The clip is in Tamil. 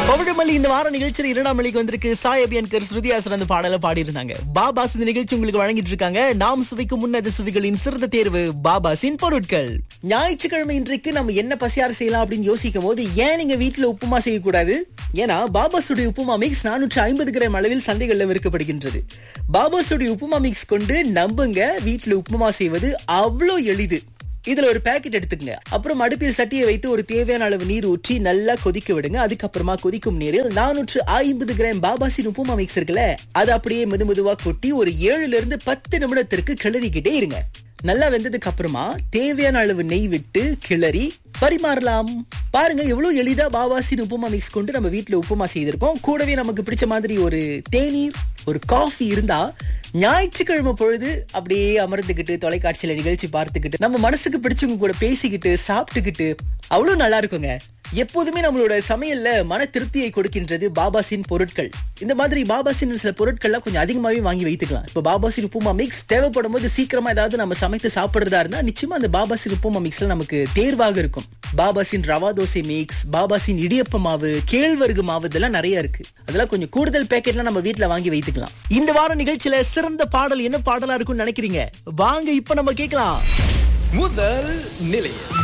பவழமல்லி இந்த வார நிகழ்ச்சியில் இரண்டாம் மணிக்கு வந்திருக்கு சாய் அபியன்கர் ஸ்ருதியாசன் அந்த பாடல பாடியிருந்தாங்க பாபாஸ் இந்த நிகழ்ச்சி உங்களுக்கு வழங்கிட்டு இருக்காங்க நாம் சுவைக்கும் முன்னது சுவைகளின் சிறந்த தேர்வு பாபாஸின் பொருட்கள் ஞாயிற்றுக்கிழமை இன்றைக்கு நம்ம என்ன பசியாறு செய்யலாம் அப்படின்னு யோசிக்கும் போது ஏன் நீங்க வீட்டுல உப்புமா செய்யக்கூடாது ஏன்னா பாபாஸுடைய உப்புமா மிக்ஸ் நானூற்று ஐம்பது கிராம் அளவில் சந்தைகளில் விற்கப்படுகின்றது பாபாஸுடைய உப்புமா மிக்ஸ் கொண்டு நம்புங்க வீட்டுல உப்புமா செய்வது அவ்வளோ எளிது இதுல ஒரு பாக்கெட் எடுத்துக்கங்க அப்புறம் அடுப்பில் சட்டியை வைத்து ஒரு தேவையான அளவு நீர் ஊற்றி நல்லா கொதிக்க விடுங்க அதுக்கப்புறமா கொதிக்கும் நீரில் நானூற்று ஐம்பது கிராம் பாபாசின் உப்புமா மிக்ஸ் இருக்குல்ல அது அப்படியே மெது மெதுவா கொட்டி ஒரு ஏழுல இருந்து பத்து நிமிடத்திற்கு கிளறிக்கிட்டே இருங்க நல்லா வெந்ததுக்கு அப்புறமா தேவையான அளவு நெய் விட்டு கிளறி பரிமாறலாம் பாருங்க எவ்வளவு எளிதா பாபாசின் உப்புமா மிக்ஸ் கொண்டு நம்ம வீட்டுல உப்புமா செய்திருக்கோம் கூடவே நமக்கு பிடிச்ச மாதிரி ஒரு தேநீர் ஒரு காஃபி இருந்தா ஞாயிற்றுக்கிழமை பொழுது அப்படியே அமர்ந்துகிட்டு தொலைக்காட்சியில நிகழ்ச்சி பார்த்துக்கிட்டு நம்ம மனசுக்கு பிடிச்சவங்க கூட பேசிக்கிட்டு சாப்பிட்டுக்கிட்டு அவ்வளவு நல்லா இருக்குங்க எப்போதுமே நம்மளோட சமையல்ல மன திருப்தியை கொடுக்கின்றது பாபாசின் பொருட்கள் இந்த மாதிரி பாபாசின் சில பொருட்கள்லாம் கொஞ்சம் அதிகமாவே வாங்கி வைத்துக்கலாம் இப்போ பாபாசின் உப்புமா மிக்ஸ் தேவைப்படும் போது சீக்கிரமா ஏதாவது நம்ம சமைத்து சாப்பிடுறதா இருந்தா நிச்சயமா அந்த பாபாசின் உப்புமா மிக்ஸ்ல நமக்கு தேர்வாக இருக்கும் பாபாசின் ரவா தோசை மிக்ஸ் பாபாசின் இடியப்ப மாவு கேழ்வரகு மாவு இதெல்லாம் நிறைய இருக்கு அதெல்லாம் கொஞ்சம் கூடுதல் பேக்கெட்லாம் நம்ம வீட்ல வாங்கி வைத்துக்கலாம் இந்த வார நிகழ்ச்சியில சிறந்த பாடல் என்ன பாடலா இருக்கும்னு நினைக்கிறீங்க வாங்க இப்ப நம்ம கேட்கலாம் முதல் நிலையம்